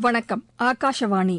வணக்கம் ஆகாஷவாணி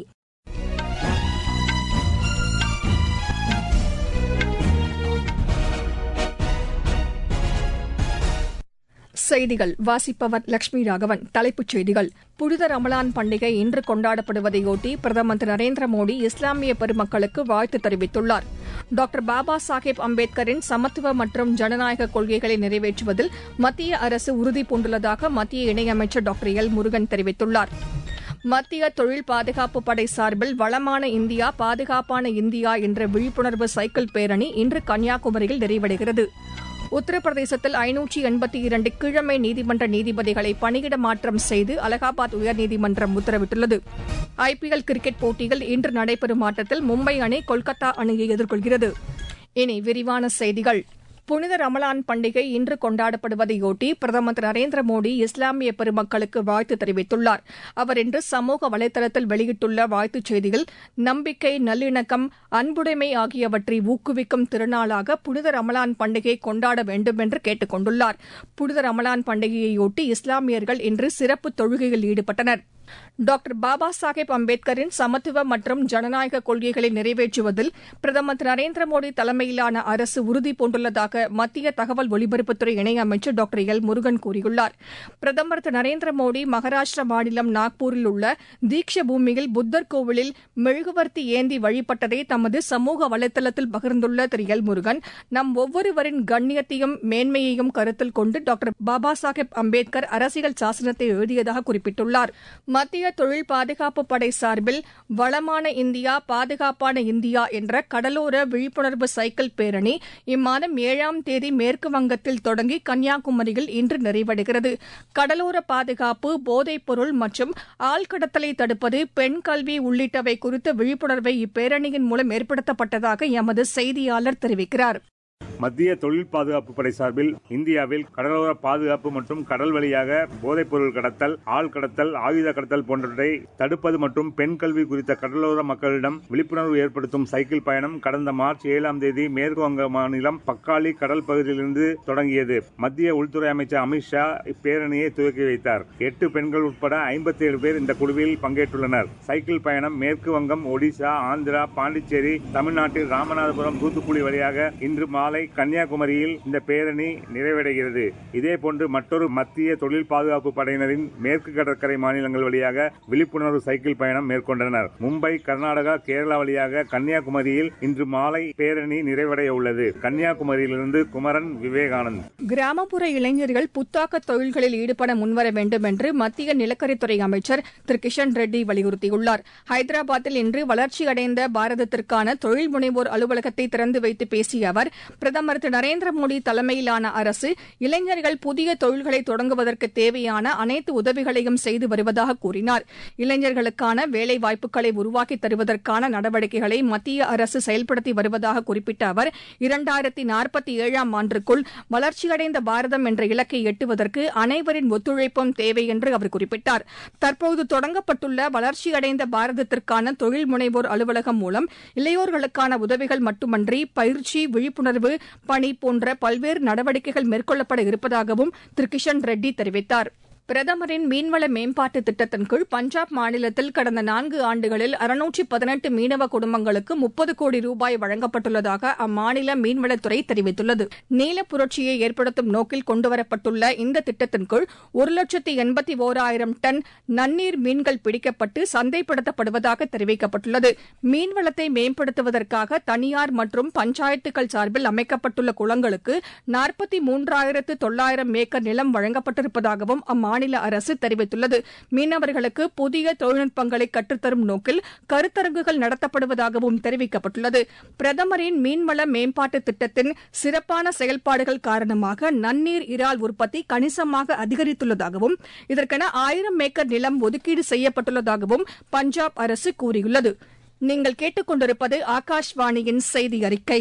செய்திகள் வாசிப்பவர் லட்சுமி ராகவன் தலைப்புச் செய்திகள் புனித ரமலான் பண்டிகை இன்று கொண்டாடப்படுவதையொட்டி பிரதமர் திரு நரேந்திர மோடி இஸ்லாமிய பெருமக்களுக்கு வாழ்த்து தெரிவித்துள்ளார் டாக்டர் பாபா சாஹேப் அம்பேத்கரின் சமத்துவ மற்றும் ஜனநாயக கொள்கைகளை நிறைவேற்றுவதில் மத்திய அரசு உறுதிபூண்டுள்ளதாக மத்திய இணையமைச்சர் டாக்டர் எல் முருகன் தெரிவித்துள்ளார் மத்திய தொழில் பாதுகாப்பு படை சார்பில் வளமான இந்தியா பாதுகாப்பான இந்தியா என்ற விழிப்புணர்வு சைக்கிள் பேரணி இன்று கன்னியாகுமரியில் நிறைவடைகிறது உத்தரப்பிரதேசத்தில் ஐநூற்றி எண்பத்தி இரண்டு கீழமை நீதிமன்ற நீதிபதிகளை பணியிட மாற்றம் செய்து அலகாபாத் உயர்நீதிமன்றம் உத்தரவிட்டுள்ளது ஐபிஎல் கிரிக்கெட் போட்டியில் இன்று நடைபெறும் ஆட்டத்தில் மும்பை அணி கொல்கத்தா அணியை எதிர்கொள்கிறது இனி விரிவான செய்திகள் புனித ரமலான் பண்டிகை இன்று கொண்டாடப்படுவதையொட்டி பிரதமர் திரு நரேந்திர மோடி இஸ்லாமிய பெருமக்களுக்கு வாழ்த்து தெரிவித்துள்ளார் அவர் இன்று சமூக வலைதளத்தில் வெளியிட்டுள்ள வாழ்த்துச் செய்தியில் நம்பிக்கை நல்லிணக்கம் அன்புடைமை ஆகியவற்றை ஊக்குவிக்கும் திருநாளாக புனித ரமலான் பண்டிகை கொண்டாட வேண்டும் என்று கேட்டுக் கொண்டுள்ளார் புனித ரமலான் பண்டிகையையொட்டி இஸ்லாமியர்கள் இன்று சிறப்பு தொழுகையில் ஈடுபட்டனா் டாக்டர் பாபா சாஹேப் அம்பேத்கரின் சமத்துவ மற்றும் ஜனநாயக கொள்கைகளை நிறைவேற்றுவதில் பிரதமர் திரு நரேந்திர மோடி தலைமையிலான அரசு உறுதிபூண்டுள்ளதாக மத்திய தகவல் ஒலிபரப்புத்துறை இணையமைச்சர் டாக்டர் எல் முருகன் கூறியுள்ளார் பிரதமர் திரு நரேந்திர மோடி மகாராஷ்டிரா மாநிலம் நாக்பூரில் உள்ள தீக்ஷ பூமியில் புத்தர் கோவிலில் மெழுகுவர்த்தி ஏந்தி வழிபட்டதை தமது சமூக வலைதளத்தில் பகிர்ந்துள்ள திரு எல் முருகன் நம் ஒவ்வொருவரின் கண்ணியத்தையும் மேன்மையையும் கருத்தில் கொண்டு டாக்டர் பாபா சாஹேப் அம்பேத்கர் அரசியல் சாசனத்தை எழுதியதாக குறிப்பிட்டுள்ளார் மத்திய தொழில் பாதுகாப்பு படை சார்பில் வளமான இந்தியா பாதுகாப்பான இந்தியா என்ற கடலோர விழிப்புணர்வு சைக்கிள் பேரணி இம்மாதம் ஏழாம் தேதி மேற்கு வங்கத்தில் தொடங்கி கன்னியாகுமரியில் இன்று நிறைவடைகிறது கடலோர பாதுகாப்பு போதைப் பொருள் மற்றும் ஆள்கடத்தலை தடுப்பது பெண் கல்வி உள்ளிட்டவை குறித்த விழிப்புணர்வை இப்பேரணியின் மூலம் ஏற்படுத்தப்பட்டதாக எமது செய்தியாளர் தெரிவிக்கிறார் மத்திய தொழில் பாதுகாப்பு படை சார்பில் இந்தியாவில் கடலோர பாதுகாப்பு மற்றும் கடல் வழியாக போதைப் பொருள் கடத்தல் ஆள் கடத்தல் ஆயுத கடத்தல் போன்றவற்றை தடுப்பது மற்றும் பெண் கல்வி குறித்த கடலோர மக்களிடம் விழிப்புணர்வு ஏற்படுத்தும் சைக்கிள் பயணம் கடந்த மார்ச் ஏழாம் தேதி மேற்கு வங்க மாநிலம் பக்காளி கடல் பகுதியிலிருந்து தொடங்கியது மத்திய உள்துறை அமைச்சர் அமித்ஷா இப்பேரணியை துவக்கி வைத்தார் எட்டு பெண்கள் உட்பட ஐம்பத்தி ஏழு பேர் இந்த குழுவில் பங்கேற்றுள்ளனர் சைக்கிள் பயணம் மேற்கு வங்கம் ஒடிசா ஆந்திரா பாண்டிச்சேரி தமிழ்நாட்டில் ராமநாதபுரம் தூத்துக்குடி வழியாக இன்று மாலை கன்னியாகுமரியில் இந்த பேரணி நிறைவடைகிறது இதேபோன்று மற்றொரு மத்திய தொழில் பாதுகாப்பு படையினரின் மேற்கு கடற்கரை மாநிலங்கள் வழியாக விழிப்புணர்வு சைக்கிள் பயணம் மேற்கொண்டனர் மும்பை கர்நாடகா கேரளா வழியாக கன்னியாகுமரியில் இன்று மாலை பேரணி நிறைவடைய உள்ளது கன்னியாகுமரியிலிருந்து குமரன் விவேகானந்த் கிராமப்புற இளைஞர்கள் புத்தாக்க தொழில்களில் ஈடுபட முன்வர வேண்டும் என்று மத்திய நிலக்கரித்துறை அமைச்சர் திரு கிஷன் ரெட்டி வலியுறுத்தியுள்ளார் ஹைதராபாத்தில் இன்று வளர்ச்சியடைந்த பாரதத்திற்கான தொழில் முனைவோர் அலுவலகத்தை திறந்து வைத்து பேசிய அவர் பிரதமர் திரு நரேந்திர மோடி தலைமையிலான அரசு இளைஞர்கள் புதிய தொழில்களை தொடங்குவதற்கு தேவையான அனைத்து உதவிகளையும் செய்து வருவதாக கூறினார் இளைஞர்களுக்கான வேலை வாய்ப்புகளை உருவாக்கி தருவதற்கான நடவடிக்கைகளை மத்திய அரசு செயல்படுத்தி வருவதாக குறிப்பிட்ட அவர் இரண்டாயிரத்தி நாற்பத்தி ஏழாம் ஆண்டிற்குள் வளர்ச்சியடைந்த பாரதம் என்ற இலக்கை எட்டுவதற்கு அனைவரின் ஒத்துழைப்பும் தேவை என்று அவர் குறிப்பிட்டார் தற்போது தொடங்கப்பட்டுள்ள வளர்ச்சியடைந்த பாரதத்திற்கான தொழில் முனைவோர் அலுவலகம் மூலம் இளையோர்களுக்கான உதவிகள் மட்டுமன்றி பயிற்சி விழிப்புணர்வு பணி போன்ற பல்வேறு நடவடிக்கைகள் மேற்கொள்ளப்பட இருப்பதாகவும் திரு கிஷன் ரெட்டி தெரிவித்தார் பிரதமரின் மீன்வள மேம்பாட்டு திட்டத்தின் கீழ் பஞ்சாப் மாநிலத்தில் கடந்த நான்கு ஆண்டுகளில் அறுநூற்றி பதினெட்டு மீனவ குடும்பங்களுக்கு முப்பது கோடி ரூபாய் வழங்கப்பட்டுள்ளதாக அம்மாநில மீன்வளத்துறை தெரிவித்துள்ளது நீல புரட்சியை ஏற்படுத்தும் நோக்கில் கொண்டுவரப்பட்டுள்ள இந்த திட்டத்தின் கீழ் ஒரு லட்சத்து எண்பத்தி ஓராயிரம் டன் நன்னீர் மீன்கள் பிடிக்கப்பட்டு சந்தைப்படுத்தப்படுவதாக தெரிவிக்கப்பட்டுள்ளது மீன்வளத்தை மேம்படுத்துவதற்காக தனியார் மற்றும் பஞ்சாயத்துகள் சார்பில் அமைக்கப்பட்டுள்ள குளங்களுக்கு நாற்பத்தி மூன்றாயிரத்து தொள்ளாயிரம் ஏக்கர் நிலம் வழங்கப்பட்டிருப்பதாகவும் அம்மா மாநில அரசு தெரிவித்துள்ளது மீனவர்களுக்கு புதிய தொழில்நுட்பங்களை கற்றுத்தரும் நோக்கில் கருத்தரங்குகள் நடத்தப்படுவதாகவும் தெரிவிக்கப்பட்டுள்ளது பிரதமரின் மீன்வள மேம்பாட்டு திட்டத்தின் சிறப்பான செயல்பாடுகள் காரணமாக நன்னீர் இறால் உற்பத்தி கணிசமாக அதிகரித்துள்ளதாகவும் இதற்கென ஆயிரம் ஏக்கர் நிலம் ஒதுக்கீடு செய்யப்பட்டுள்ளதாகவும் பஞ்சாப் அரசு கூறியுள்ளது நீங்கள் கேட்டுக்கொண்டிருப்பது ஆகாஷ்வாணியின் செய்தி அறிக்கை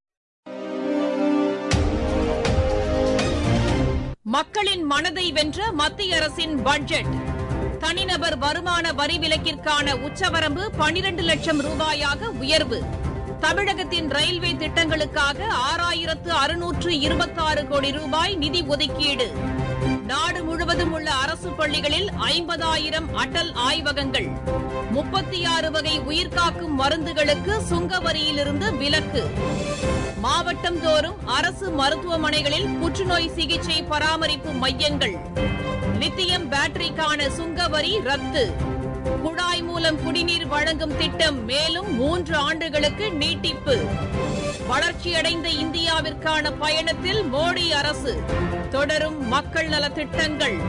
மக்களின் மனதை வென்ற மத்திய அரசின் பட்ஜெட் தனிநபர் வருமான வரி விலக்கிற்கான உச்சவரம்பு பனிரண்டு லட்சம் ரூபாயாக உயர்வு தமிழகத்தின் ரயில்வே திட்டங்களுக்காக ஆறாயிரத்து அறுநூற்று இருபத்தாறு கோடி ரூபாய் நிதி ஒதுக்கீடு நாடு முழுவதும் உள்ள அரசு பள்ளிகளில் ஐம்பதாயிரம் அடல் ஆய்வகங்கள் முப்பத்தி ஆறு வகை உயிர்காக்கும் மருந்துகளுக்கு சுங்க வரியிலிருந்து விலக்கு மாவட்டம் தோறும் அரசு மருத்துவமனைகளில் புற்றுநோய் சிகிச்சை பராமரிப்பு மையங்கள் லித்தியம் பேட்டரிக்கான சுங்க வரி ரத்து குழாய் மூலம் குடிநீர் வழங்கும் திட்டம் மேலும் மூன்று ஆண்டுகளுக்கு நீட்டிப்பு வளர்ச்சியடைந்த இந்தியாவிற்கான பயணத்தில் மோடி அரசு தொடரும் மக்கள் நல திட்டங்கள்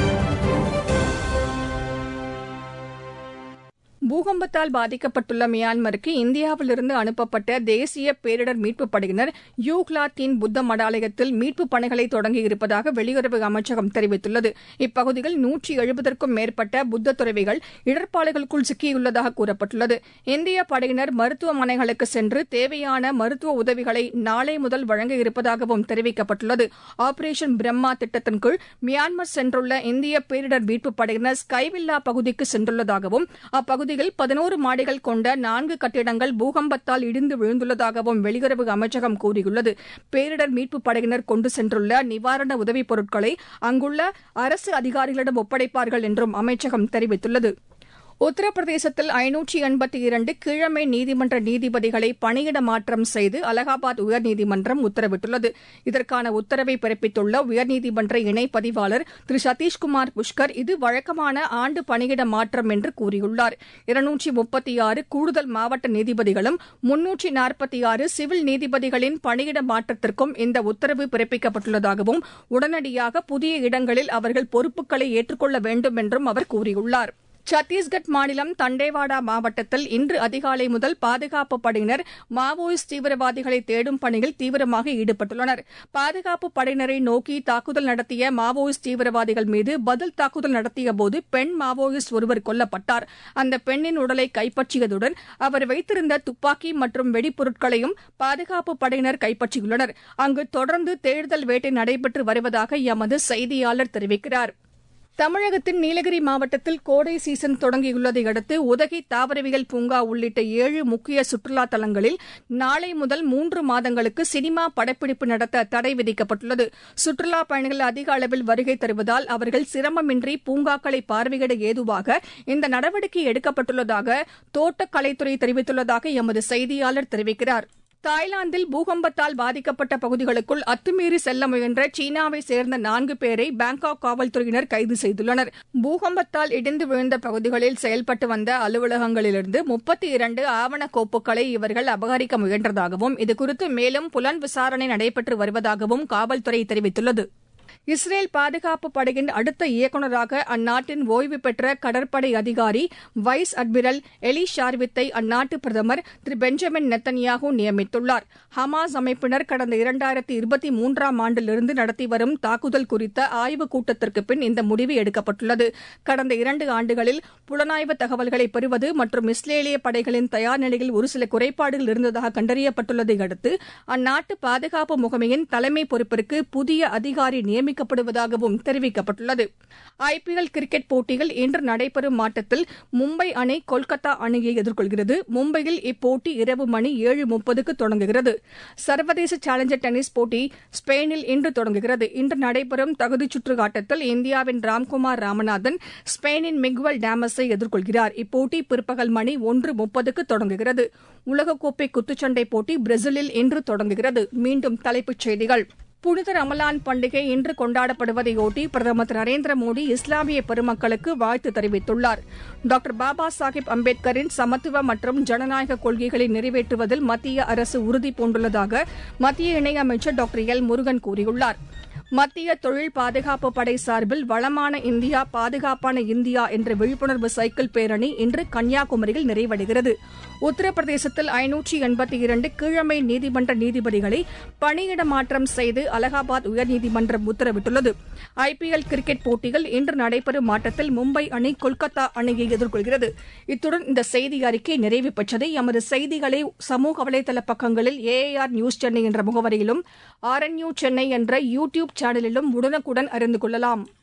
பூகம்பத்தால் பாதிக்கப்பட்டுள்ள மியான்மருக்கு இந்தியாவிலிருந்து அனுப்பப்பட்ட தேசிய பேரிடர் மீட்புப் படையினர் யூக்லா தீன் புத்த மடாலயத்தில் மீட்புப் பணிகளை தொடங்கியிருப்பதாக வெளியுறவு அமைச்சகம் தெரிவித்துள்ளது இப்பகுதியில் நூற்றி எழுபதற்கும் மேற்பட்ட புத்த துறவிகள் இடர்பாடுகளுக்குள் சிக்கியுள்ளதாக கூறப்பட்டுள்ளது இந்திய படையினர் மருத்துவமனைகளுக்கு சென்று தேவையான மருத்துவ உதவிகளை நாளை முதல் வழங்க இருப்பதாகவும் தெரிவிக்கப்பட்டுள்ளது ஆபரேஷன் பிரம்மா திட்டத்தின் கீழ் மியான்மர் சென்றுள்ள இந்திய பேரிடர் மீட்புப் படையினர் ஸ்கைவில்லா பகுதிக்கு சென்றுள்ளதாகவும் அப்பகுதியில் பதினோரு மாடிகள் கொண்ட நான்கு கட்டிடங்கள் பூகம்பத்தால் இடிந்து விழுந்துள்ளதாகவும் வெளியுறவு அமைச்சகம் கூறியுள்ளது பேரிடர் மீட்புப் படையினர் கொண்டு சென்றுள்ள நிவாரண உதவிப் பொருட்களை அங்குள்ள அரசு அதிகாரிகளிடம் ஒப்படைப்பார்கள் என்றும் அமைச்சகம் தெரிவித்துள்ளது உத்தரப்பிரதேசத்தில் ஐநூற்றி எண்பத்தி இரண்டு கீழமை நீதிமன்ற நீதிபதிகளை பணியிட மாற்றம் செய்து அலகாபாத் உயர்நீதிமன்றம் உத்தரவிட்டுள்ளது இதற்கான உத்தரவை பிறப்பித்துள்ள உயர்நீதிமன்ற இணை பதிவாளர் திரு சதீஷ்குமார் புஷ்கர் இது வழக்கமான ஆண்டு பணியிட மாற்றம் என்று கூறியுள்ளார் இருநூற்றி முப்பத்தி ஆறு கூடுதல் மாவட்ட நீதிபதிகளும் முன்னூற்றி நாற்பத்தி ஆறு சிவில் நீதிபதிகளின் பணியிட மாற்றத்திற்கும் இந்த உத்தரவு பிறப்பிக்கப்பட்டுள்ளதாகவும் உடனடியாக புதிய இடங்களில் அவர்கள் பொறுப்புகளை ஏற்றுக்கொள்ள வேண்டும் என்றும் அவர் கூறியுள்ளார் சத்தீஸ்கட் மாநிலம் தண்டேவாடா மாவட்டத்தில் இன்று அதிகாலை முதல் பாதுகாப்பு படையினர் மாவோயிஸ்ட் தீவிரவாதிகளை தேடும் பணியில் தீவிரமாக ஈடுபட்டுள்ளனர் பாதுகாப்பு படையினரை நோக்கி தாக்குதல் நடத்திய மாவோயிஸ்ட் தீவிரவாதிகள் மீது பதில் தாக்குதல் நடத்தியபோது பெண் மாவோயிஸ்ட் ஒருவர் கொல்லப்பட்டார் அந்த பெண்ணின் உடலை கைப்பற்றியதுடன் அவர் வைத்திருந்த துப்பாக்கி மற்றும் வெடிப்பொருட்களையும் பாதுகாப்பு படையினர் கைப்பற்றியுள்ளனர் அங்கு தொடர்ந்து தேடுதல் வேட்டை நடைபெற்று வருவதாக எமது செய்தியாளர் தெரிவிக்கிறார் தமிழகத்தின் நீலகிரி மாவட்டத்தில் கோடை சீசன் தொடங்கியுள்ளதை அடுத்து உதகை தாவரவியல் பூங்கா உள்ளிட்ட ஏழு முக்கிய சுற்றுலா தலங்களில் நாளை முதல் மூன்று மாதங்களுக்கு சினிமா படப்பிடிப்பு நடத்த தடை விதிக்கப்பட்டுள்ளது சுற்றுலா பயணிகள் அதிக அளவில் வருகை தருவதால் அவர்கள் சிரமமின்றி பூங்காக்களை பார்வையிட ஏதுவாக இந்த நடவடிக்கை எடுக்கப்பட்டுள்ளதாக தோட்டக்கலைத்துறை தெரிவித்துள்ளதாக எமது செய்தியாளர் தெரிவிக்கிறார் தாய்லாந்தில் பூகம்பத்தால் பாதிக்கப்பட்ட பகுதிகளுக்குள் அத்துமீறி செல்ல முயன்ற சீனாவை சேர்ந்த நான்கு பேரை பாங்காக் காவல்துறையினர் கைது செய்துள்ளனர் பூகம்பத்தால் இடிந்து விழுந்த பகுதிகளில் செயல்பட்டு வந்த அலுவலகங்களிலிருந்து முப்பத்தி இரண்டு ஆவண கோப்புகளை இவர்கள் அபகரிக்க முயன்றதாகவும் இதுகுறித்து மேலும் புலன் விசாரணை நடைபெற்று வருவதாகவும் காவல்துறை தெரிவித்துள்ளது இஸ்ரேல் பாதுகாப்பு படையின் அடுத்த இயக்குநராக அந்நாட்டின் ஓய்வு பெற்ற கடற்படை அதிகாரி வைஸ் அட்மிரல் எலி ஷார்வித்தை அந்நாட்டு பிரதமர் திரு பெஞ்சமின் நெத்தன்யாகு நியமித்துள்ளார் ஹமாஸ் அமைப்பினர் கடந்த இரண்டாயிரத்தி இருபத்தி மூன்றாம் ஆண்டிலிருந்து நடத்தி வரும் தாக்குதல் குறித்த ஆய்வுக் கூட்டத்திற்கு பின் இந்த முடிவு எடுக்கப்பட்டுள்ளது கடந்த இரண்டு ஆண்டுகளில் புலனாய்வு தகவல்களை பெறுவது மற்றும் இஸ்ரேலிய படைகளின் தயார் நிலையில் ஒரு சில குறைபாடுகள் இருந்ததாக கண்டறியப்பட்டுள்ளதை அடுத்து அந்நாட்டு பாதுகாப்பு முகமையின் தலைமை பொறுப்பிற்கு புதிய அதிகாரி நியமி நியமிக்கப்படுவதாகவும் தெரிவிக்கப்பட்டுள்ளது ஐபிஎல் கிரிக்கெட் போட்டியில் இன்று நடைபெறும் ஆட்டத்தில் மும்பை அணி கொல்கத்தா அணியை எதிர்கொள்கிறது மும்பையில் இப்போட்டி இரவு மணி ஏழு முப்பதுக்கு தொடங்குகிறது சர்வதேச சேலஞ்சர் டென்னிஸ் போட்டி ஸ்பெயினில் இன்று தொடங்குகிறது இன்று நடைபெறும் தகுதிச் சுற்று ஆட்டத்தில் இந்தியாவின் ராம்குமார் ராமநாதன் ஸ்பெயினின் மிக்வல் டேமஸை எதிர்கொள்கிறார் இப்போட்டி பிற்பகல் மணி ஒன்று முப்பதுக்கு தொடங்குகிறது உலகக்கோப்பை குத்துச்சண்டை போட்டி பிரேசிலில் இன்று தொடங்குகிறது மீண்டும் தலைப்புச் செய்திகள் புனித ரமலான் பண்டிகை இன்று கொண்டாடப்படுவதையொட்டி பிரதமர் திரு நரேந்திர மோடி இஸ்லாமிய பெருமக்களுக்கு வாழ்த்து தெரிவித்துள்ளார் டாக்டர் பாபா சாஹிப் அம்பேத்கரின் சமத்துவ மற்றும் ஜனநாயக கொள்கைகளை நிறைவேற்றுவதில் மத்திய அரசு உறுதி பூண்டுள்ளதாக மத்திய இணையமைச்சர் டாக்டர் எல் முருகன் கூறியுள்ளார் மத்திய தொழில் பாதுகாப்பு படை சார்பில் வளமான இந்தியா பாதுகாப்பான இந்தியா என்ற விழிப்புணர்வு சைக்கிள் பேரணி இன்று கன்னியாகுமரியில் நிறைவடைகிறது உத்தரப்பிரதேசத்தில் ஐநூற்றி எண்பத்தி இரண்டு கீழமை நீதிமன்ற நீதிபதிகளை பணியிட மாற்றம் செய்து அலகாபாத் உயர்நீதிமன்றம் உத்தரவிட்டுள்ளது ஐபிஎல் கிரிக்கெட் போட்டியில் இன்று நடைபெறும் ஆட்டத்தில் மும்பை அணி கொல்கத்தா அணியை எதிர்கொள்கிறது இத்துடன் இந்த செய்தி அறிக்கை நிறைவு பெற்றது எமது செய்திகளை சமூக வலைதள பக்கங்களில் ஏஏஆர் நியூஸ் சென்னை என்ற முகவரியிலும் ஆர்என்யூ சென்னை என்ற யூ டியூப் சேனலிலும் உடனுக்குடன் அறிந்து கொள்ளலாம்